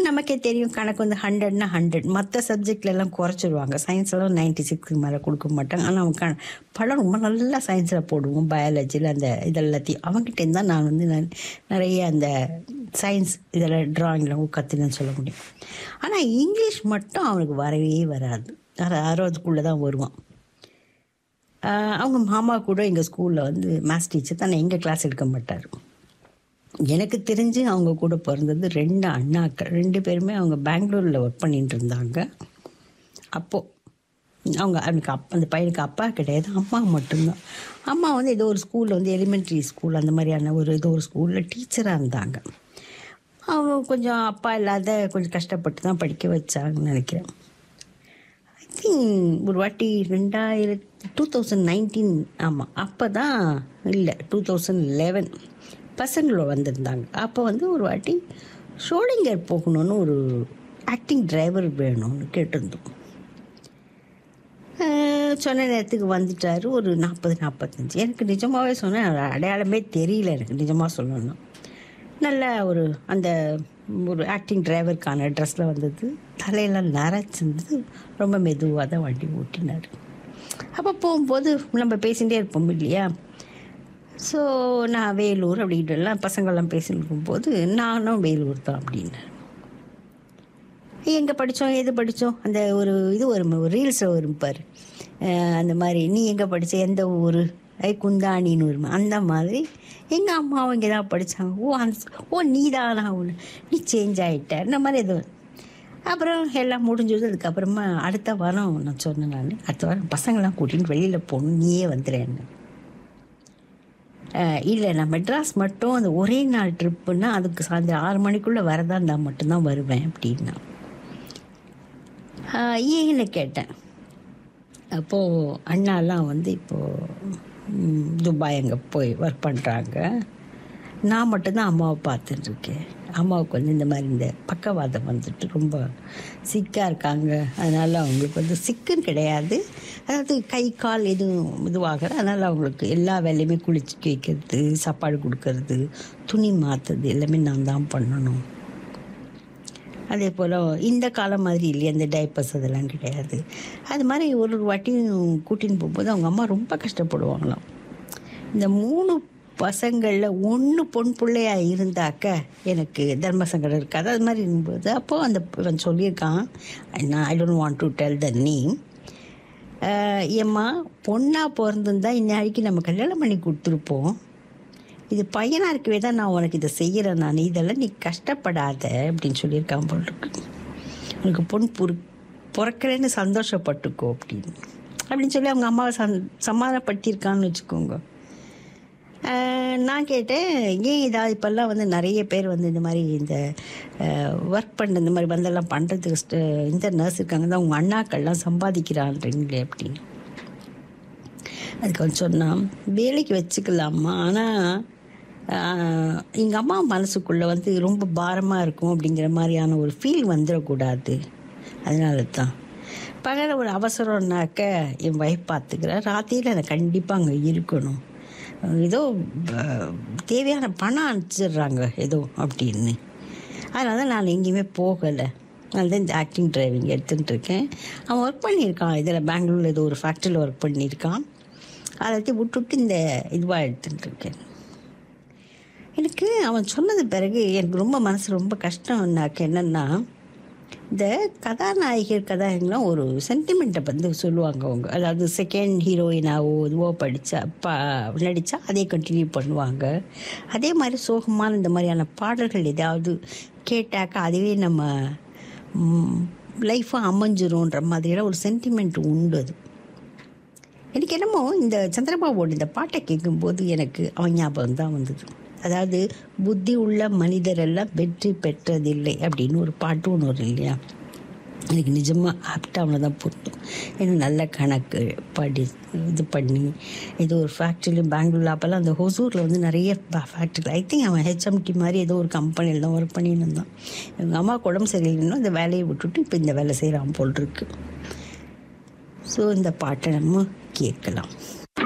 நமக்கே தெரியும் கணக்கு வந்து ஹண்ட்ரட்னா ஹண்ட்ரட் மற்ற சப்ஜெக்ட்ல எல்லாம் குறைச்சிருவாங்க சயின்ஸ்லாம் நைன்டி சிக்ஸ்க்கு மேலே கொடுக்க மாட்டாங்க ஆனால் அவன் க படம் ரொம்ப நல்லா சயின்ஸில் போடுவோம் பயாலஜியில் அந்த இதெல்லாத்தையும் அவங்ககிட்ட தான் நான் வந்து நான் நிறைய அந்த சயின்ஸ் இதில் ட்ராயிங்கில் கற்றுனேன்னு சொல்ல முடியும் ஆனால் இங்கிலீஷ் மட்டும் அவனுக்கு வரவே வராது அறு அறுபதுக்குள்ளே தான் வருவான் ஆஹ் அவங்க மாமா கூட எங்கள் ஸ்கூலில் வந்து மேத்ஸ் டீச்சர் தான் எங்கள் கிளாஸ் எடுக்க மாட்டார் எனக்கு தெரிஞ்சு அவங்க கூட பிறந்தது ரெண்டு அண்ணாக்கள் ரெண்டு பேருமே அவங்க பெங்களூரில் ஒர்க் பண்ணிட்டு இருந்தாங்க அப்போது அவங்க அவனுக்கு அப் அந்த பையனுக்கு அப்பா கிடையாது அம்மா மட்டும்தான் அம்மா வந்து ஏதோ ஒரு ஸ்கூலில் வந்து எலிமெண்ட்ரி ஸ்கூல் அந்த மாதிரியான ஒரு ஏதோ ஒரு ஸ்கூலில் டீச்சராக இருந்தாங்க அவங்க கொஞ்சம் அப்பா இல்லாத கொஞ்சம் கஷ்டப்பட்டு தான் படிக்க வச்சாங்கன்னு நினைக்கிறேன் ஐ திங்க் ஒரு வாட்டி ரெண்டாயிரத்தி டூ தௌசண்ட் நைன்டீன் ஆமாம் அப்போ தான் இல்லை டூ தௌசண்ட் லெவன் பசங்களோட வந்திருந்தாங்க அப்போ வந்து ஒரு வாட்டி ஷோலிங்கர் போகணும்னு ஒரு ஆக்டிங் டிரைவர் வேணும்னு கேட்டிருந்தோம் ஆஹ் சொன்ன நேரத்துக்கு வந்துட்டார் ஒரு நாற்பது நாற்பத்தஞ்சு எனக்கு நிஜமாகவே சொன்னேன் அவர் அடையாளமே தெரியல எனக்கு நிஜமாக சொல்லணும் நல்ல ஒரு அந்த ஒரு ஆக்டிங் டிரைவருக்கான ட்ரெஸ்ஸில் வந்தது தலையெல்லாம் நரைச்சிருந்தது ரொம்ப மெதுவாக தான் வண்டி ஓட்டினார் அப்போ போகும்போது நம்ம பேசிகிட்டே இருப்போம் இல்லையா ஸோ நான் வேலூர் அப்படின்ட்டுலாம் பசங்கள்லாம் பேசிட்டு இருக்கும்போது நானும் வேலூர் தான் அப்படின்னேன் எங்கே படித்தோம் எது படித்தோம் அந்த ஒரு இது வரும் ஒரு ரீல்ஸில் வரும் பாரு அஹ் அந்த மாதிரி நீ எங்கே படிச்ச எந்த ஊர் ஐ குந்தாணின்னு வரும் அந்த மாதிரி எங்கள் அம்மாவும் இங்கே தான் படித்தாங்க ஓ அந்த ஓ நீ தானா ஒன்று நீ சேஞ்ச் ஆகிட்ட இந்த மாதிரி எதுவும் அப்புறம் எல்லாம் முடிஞ்சது அதுக்கப்புறமா அடுத்த வாரம் நான் சொன்னேன் நான் அடுத்த வாரம் பசங்களாம் கூட்டின்னு வெளியில் போகணும் நீயே வந்துடுறேன்னு இல்லை நான் மெட்ராஸ் மட்டும் அந்த ஒரே நாள் ட்ரிப்புன்னா அதுக்கு சாயந்தரம் ஆறு மணிக்குள்ளே வரதா இருந்தால் மட்டும்தான் வருவேன் அப்படின்னா ஆஹ் ஏன்னு கேட்டேன் அப்போது அண்ணாலாம் வந்து இப்போது துபாய் அங்கே போய் ஒர்க் பண்ணுறாங்க நான் மட்டும்தான் அம்மாவை பார்த்துட்டு இருக்கேன் அம்மாவுக்கு வந்து இந்த மாதிரி இந்த பக்கவாதம் வந்துட்டு ரொம்ப சிக்காக இருக்காங்க அதனால் அவங்களுக்கு வந்து சிக்குன்னு கிடையாது அதாவது கை கால் எதுவும் இதுவாகிற அதனால் அவங்களுக்கு எல்லா வேலையுமே குளிச்சு வைக்கிறது சாப்பாடு கொடுக்கறது துணி மாற்றுறது எல்லாமே நான் தான் பண்ணணும் அதே போல் இந்த காலம் மாதிரி இல்லையா இந்த டைப்பர்ஸ் அதெல்லாம் கிடையாது அது மாதிரி ஒரு ஒரு வாட்டியும் கூட்டின்னு போகும்போது அவங்க அம்மா ரொம்ப கஷ்டப்படுவாங்களாம் இந்த மூணு பசங்களில் ஒன்று பொன் பிள்ளையா இருந்தாக்க எனக்கு தர்ம சங்கடம் இருக்காது அது மாதிரி இருக்கும்போது அப்போது அந்த இவன் சொல்லியிருக்கான் நான் I don't want to tell the name ஏம்மா பொண்ணாக பிறந்திருந்தா இந்நாளைக்கு நம்ம கல்யாணம் பண்ணி கொடுத்துருப்போம் இது பையனாக இருக்கவே தான் நான் உனக்கு இதை செய்கிறேன் நான் இதெல்லாம் நீ கஷ்டப்படாத அப்படின்னு சொல்லியிருக்கான் போல் இருக்கு உனக்கு பொன் புரு பிறக்கிறேன்னு சந்தோஷப்பட்டுக்கோ அப்படின்னு அப்படின்னு சொல்லி அவங்க அம்மாவை சந் சமாதானப்படுத்தியிருக்கான்னு வச்சுக்கோங்க ஆஹ் நான் கேட்டேன் ஏன் இதாக இப்போல்லாம் வந்து நிறைய பேர் வந்து இந்த மாதிரி இந்த ஒர்க் பண்ண இந்த மாதிரி வந்தெல்லாம் பண்ணுறதுக்கு ஸ்ட- இந்த நர்ஸ் இருக்காங்க தான் உங்கள் அண்ணாக்கள்லாம் சம்பாதிக்கிறான்றீங்களே அப்படின்னு அதுக்கு வந்து சொன்னான் வேலைக்கு வச்சுக்கலாமா ஆனால் எங்கள் அம்மா மனசுக்குள்ளே வந்து ரொம்ப பாரமாக இருக்கும் அப்படிங்கிற மாதிரியான ஒரு ஃபீல் வந்துடக்கூடாது அதனால தான் பகலில் ஒரு அவசரம்னாக்க என் ஒய்ஃப் பார்த்துக்கிறேன் ராத்திரியில் எனக்கு கண்டிப்பாக அங்கே இருக்கணும் ஏதோ அஹ், தேவையான பணம் அனுப்பிச்சிடுறாங்க ஏதோ அப்படின்னு அதனால தான் நான் எங்கேயுமே போகலை அதனால தான் இந்த ஆக்டிங் டிரைவிங் எடுத்துகிட்டு இருக்கேன் அவன் ஒர்க் பண்ணியிருக்கான் இதில் பெங்களூரில் ஏதோ ஒரு ஃபேக்ட்ரியில் ஒர்க் பண்ணியிருக்கான் அதை வச்சு விட்டுவிட்டு இந்த இதுவாக எடுத்துகிட்டு இருக்கேன் எனக்கு அவன் சொன்னது பிறகு எனக்கு ரொம்ப மனசு ரொம்ப கஷ்டம்னாக்க என்னென்னா இந்த கதாநாயகர் கதாநாயகங்களாம் ஒரு சென்டிமெண்ட்டை வந்து சொல்லுவாங்க அவங்க அதாவது செகண்ட் ஹீரோயினாவோ இதுவோ படித்தா பா நடித்தா அதே கண்டினியூ பண்ணுவாங்க அதே மாதிரி சோகமான இந்த மாதிரியான பாடல்கள் ஏதாவது கேட்டாக்கா அதுவே நம்ம லைஃப்பாக அமைஞ்சிரும்ன்ற மாதிரியெல்லாம் ஒரு சென்டிமெண்ட் உண்டு அது எனக்கு என்னமோ இந்த சந்திரபாபுவோட இந்த பாட்டை கேட்கும்போது எனக்கு அவன் ஞாபகம் தான் வந்தது அதாவது புத்தி உள்ள மனிதர் எல்லாம் வெற்றி பெற்றதில்லை அப்படின்னு ஒரு பாட்டு ஒன்று வரும் இல்லையா எனக்கு நிஜமாக ஆப்டாக அவனை தான் பொருத்தும் ஏன்னா நல்ல கணக்கு படி இது பண்ணி ஏதோ ஒரு ஃபேக்ட்ரியில் பெங்களூரில் அப்போல்லாம் அந்த ஹொசூரில் வந்து நிறைய ஃபேக்ட்ரி ஐ திங்க் அவன் ஹெச்எம்டி மாதிரி ஏதோ ஒரு கம்பெனியில் தான் ஒர்க் பண்ணின்னு இருந்தான் எங்கள் அம்மாவுக்கு உடம்பு சரியில்லைன்னா அந்த வேலையை விட்டுட்டு இப்போ இந்த வேலை செய்கிறான் போல் இருக்கு ஸோ இந்த பாட்டை நம்ம கேட்கலாம்